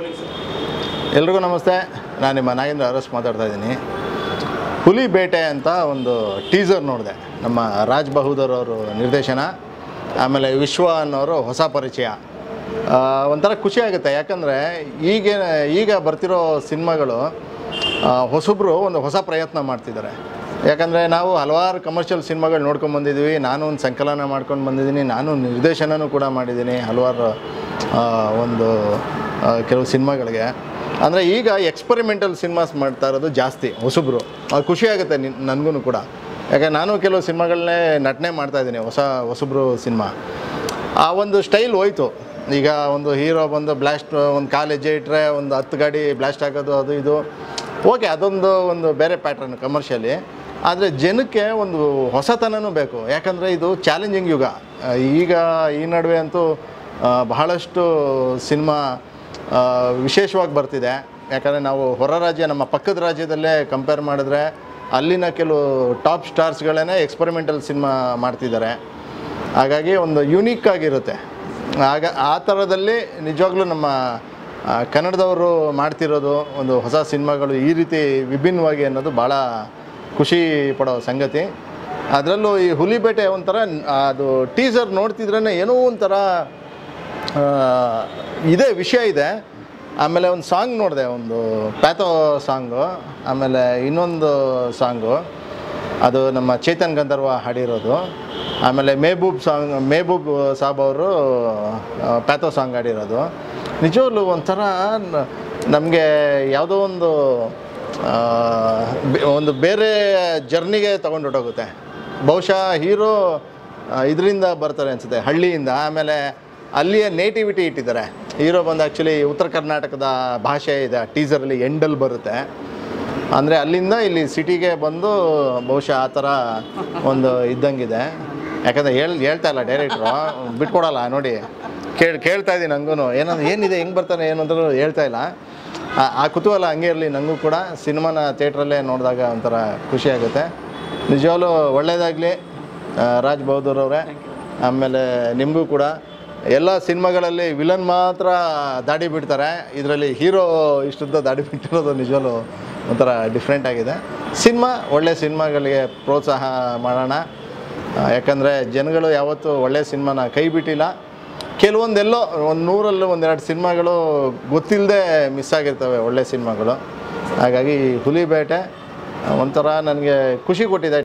rolling sir ಎಲ್ರಿಗೂ ನಮಸ್ತೆ ನಾನು ನಿಮ್ಮ ನಾಗೇಂದ್ರ ಅರಸ್ ಮಾತಾಡ್ತಾ ಇದ್ದೀನಿ ಹುಲಿ ಬೇಟೆ ಅಂತ ಒಂದು ಟೀಸರ್ ನೋಡಿದೆ ನಮ್ಮ ರಾಜ್ ಬಹದ್ದೂರ್ ಅವರು ನಿರ್ದೇಶನ ಆಮೇಲೆ ವಿಶ್ವ ಅನ್ನೋರು ಹೊಸ ಪರಿಚಯ ಆ, ಒಂಥರ ಖುಷಿ ಆಗುತ್ತೆ ಯಾಕಂದರೆ ಈಗ ಈಗ ಬರ್ತಿರೋ ಸಿನಿಮಾಗಳು ಆ, ಹೊಸಬ್ರು ಒಂದು ಹೊಸ ಪ್ರಯತ್ನ ಮಾಡ್ತಿದ್ದಾರೆ ಯಾಕಂದರೆ ನಾವು ಹಲವಾರು ಕಮರ್ಷಿಯಲ್ ಸಿನಿಮಾಗಳು ನೋಡ್ಕೊಂಡು ಬಂದಿದ್ದೀವಿ ನಾನು ಒಂದು ಸಂಕಲನ ಮಾಡ್ಕೊಂಡು ಬಂದಿದ್ದೀನಿ ನಾನು ನಿರ್ದೇಶನನೂ ಕೂಡ ಮಾಡಿದ್ದೀನಿ ಹಲವಾರು ಆ, ಒಂದು ಆ, ಕೆಲವು ಸಿನಿಮಾಗಳಿಗೆ ಅಂದರೆ ಈಗ ಎಕ್ಸ್ಪರಿಮೆಂಟಲ್ ಸಿನಿಮಾಸ್ ಮಾಡ್ತಾ ಇರೋದು ಜಾಸ್ತಿ ಹೊಸಬ್ರು ಅದು ಖುಷಿ ಆಗುತ್ತೆ ನನಗೂ ಕೂಡ ಯಾಕೆ ನಾನು ಕೆಲವು ಸಿನಿಮಾಗಳನ್ನೇ ನಟನೆ ಮಾಡ್ತಾ ಇದ್ದೀನಿ ಹೊಸ ಹೊಸಬ್ರು ಸಿನಿಮಾ ಆ ಒಂದು ಸ್ಟೈಲ್ ಹೋಯ್ತು ಈಗ ಒಂದು ಹೀರೋ ಬಂದು ಬ್ಲಾಸ್ಟ್ ಒಂದು ಕಾಲು ಹೆಜ್ಜೆ ಇಟ್ಟರೆ ಒಂದು ಹತ್ತು ಗಾಡಿ ಬ್ಲಾಸ್ಟ್ ಆಗೋದು ಅದು ಇದು ಓಕೆ ಅದೊಂದು ಒಂದು ಬೇರೆ ಪ್ಯಾಟ್ರನ್ ಕಮರ್ಷಿಯಲಿ ಆದರೆ ಜನಕ್ಕೆ ಒಂದು ಹೊಸತನನೂ ಬೇಕು ಯಾಕಂದರೆ ಇದು ಚಾಲೆಂಜಿಂಗ್ ಯುಗ ಆ, ಈಗ ಈ ನಡುವೆ ಅಂತೂ ಆ, ಬಹಳಷ್ಟು ಸಿನಿಮಾ ಆ, ವಿಶೇಷವಾಗಿ ಬರ್ತಿದೆ ಯಾಕಂದರೆ ನಾವು ಹೊರ ರಾಜ್ಯ ನಮ್ಮ ಪಕ್ಕದ ರಾಜ್ಯದಲ್ಲೇ ಕಂಪೇರ್ ಮಾಡಿದ್ರೆ ಅಲ್ಲಿನ ಕೆಲವು ಟಾಪ್ ಸ್ಟಾರ್ಸ್ಗಳೇ ಎಕ್ಸ್ಪರಿಮೆಂಟಲ್ ಸಿನಿಮಾ ಮಾಡ್ತಿದ್ದಾರೆ ಹಾಗಾಗಿ ಒಂದು ಯುನೀಕ್ ಆಗಿರುತ್ತೆ ಆಗ ಆ ಥರದಲ್ಲಿ ನಿಜವಾಗ್ಲೂ ನಮ್ಮ ಆ, ಕನ್ನಡದವರು ಮಾಡ್ತಿರೋದು ಒಂದು ಹೊಸ ಸಿನಿಮಾಗಳು ಈ ರೀತಿ ವಿಭಿನ್ನವಾಗಿ ಅನ್ನೋದು ಭಾಳ ಖುಷಿ ಪಡೋ ಸಂಗತಿ ಅದರಲ್ಲೂ ಈ ಹುಲಿಬೇಟೆ ಒಂಥರ ನ್- ಅದು ಟೀಸರ್ ನೋಡ್ತಿದ್ರೇ ಏನೋ ಒಂಥರ ಆ, ಇದೆ ವಿಷಯ ಇದೆ ಆಮೇಲೆ ಒಂದು ಸಾಂಗ್ ನೋಡಿದೆ ಒಂದು ಪ್ಯಾಥೋ ಸಾಂಗು ಆಮೇಲೆ ಇನ್ನೊಂದು ಸಾಂಗು ಅದು ನಮ್ಮ ಚೇತನ್ ಗಂಧರ್ವ ಹಾಡಿರೋದು ಆಮೇಲೆ ಮೇಬೂಬ್ ಸಾಂಗ್ ಮೇಬೂಬ್ ಸಾಬ್ ಅವರು ಪ್ಯಾಥೋ ಸಾಂಗ್ ಹಾಡಿರೋದು ನಿಜವಾಗ್ಲೂ ಒಂಥರ ನಮಗೆ ಯಾವುದೋ ಒಂದು ಆ, ಬೆ- ಒಂದು ಬೇರೆ ಜರ್ನಿಗೆ ತೊಗೊಂಡು ಹೊಟ್ಟೋಗುತ್ತೆ ಬಹುಶಃ ಹೀರೋ ಇದರಿಂದ ಬರ್ತಾರೆ ಅನಿಸುತ್ತೆ ಹಳ್ಳಿಯಿಂದ ಆಮೇಲೆ ಅಲ್ಲಿಯ ನೇಟಿವಿಟಿ ಇಟ್ಟಿದ್ದಾರೆ ಹೀರೋ ಬಂದು ಆ್ಯಕ್ಚುಲಿ ಉತ್ತರ ಕರ್ನಾಟಕದ ಭಾಷೆ ಇದೆ ಟೀಸರಲ್ಲಿ ಎಂಡಲ್ಲಿ ಬರುತ್ತೆ ಅಂದರೆ ಅಲ್ಲಿಂದ ಇಲ್ಲಿ ಸಿಟಿಗೆ ಬಂದು ಬಹುಶಃ ಆ ಥರ ಒಂದು ಇದ್ದಂಗಿದೆ ಯಾಕಂದರೆ ಹೇಳ್ ಹೇಳ್ತಾ ಇಲ್ಲ ಡೈರೆಕ್ಟ್ರು ಬಿಟ್ಕೊಡಲ್ಲ ನೋಡಿ ಕೇಳಿ ಕೇಳ್ತಾ ಇದ್ದೀನಿ ನನಗೂ ಏನಂದ್ರೆ ಏನಿದೆ ಹೆಂಗೆ ಬರ್ತಾನೆ ಏನು ಅಂತ ಹೇಳ್ತಾ ಇಲ್ಲ ಆ- ಆ ಕುತೂಹಲ ಹಂಗೆ ಇರಲಿ ನನಗೂ ಕೂಡ ಸಿನಿಮಾನ ಥಿಯೇಟ್ರಲ್ಲೇ ನೋಡಿದಾಗ ಒಂಥರ ಖುಷಿ ಆಗುತ್ತೆ ನಿಜವಾಗ್ಲೂ ಒಳ್ಳೆಯದಾಗಲಿ ರಾಜ್ ಬಹದ್ದೂರ್ ಅವರೇ ಆಮೇಲೆ ನಿಮಗೂ ಕೂಡ ಎಲ್ಲ ಸಿನಿಮಾಗಳಲ್ಲಿ ವಿಲನ್ ಮಾತ್ರ ದಾಡಿ ಬಿಡ್ತಾರೆ ಇದರಲ್ಲಿ ಹೀರೋ ಇಷ್ಟುದ್ದ ದಾಡಿ ಬಿಟ್ಟಿರೋದು ನಿಜವಾಗ್ಲೂ ಒಂಥರ ಡಿಫ್ರೆಂಟ್ ಆಗಿದೆ ಸಿನಿಮಾ ಒಳ್ಳೆ ಸಿನಿಮಾಗಳಿಗೆ ಪ್ರೋತ್ಸಾಹ ಮಾಡೋಣ ಆ, ಯಾಕಂದರೆ ಜನಗಳು ಯಾವತ್ತೂ ಒಳ್ಳೆ ಸಿನಿಮಾನ ಕೈ ಬಿಟ್ಟಿಲ್ಲ ಕೆಲವೊಂದೆಲ್ಲೋ ಒಂದು ನೂರಲ್ಲೂ ಒಂದೆರಡು ಸಿನಿಮಾಗಳು ಗೊತ್ತಿಲ್ಲದೆ ಮಿಸ್ ಆಗಿರ್ತವೆ ಒಳ್ಳೆ ಸಿನಿಮಾಗಳು ಹಾಗಾಗಿ ಹುಲಿ ಬೇಟೆ ಒಂಥರ ನನಗೆ ಖುಷಿ ಕೊಟ್ಟಿದೆ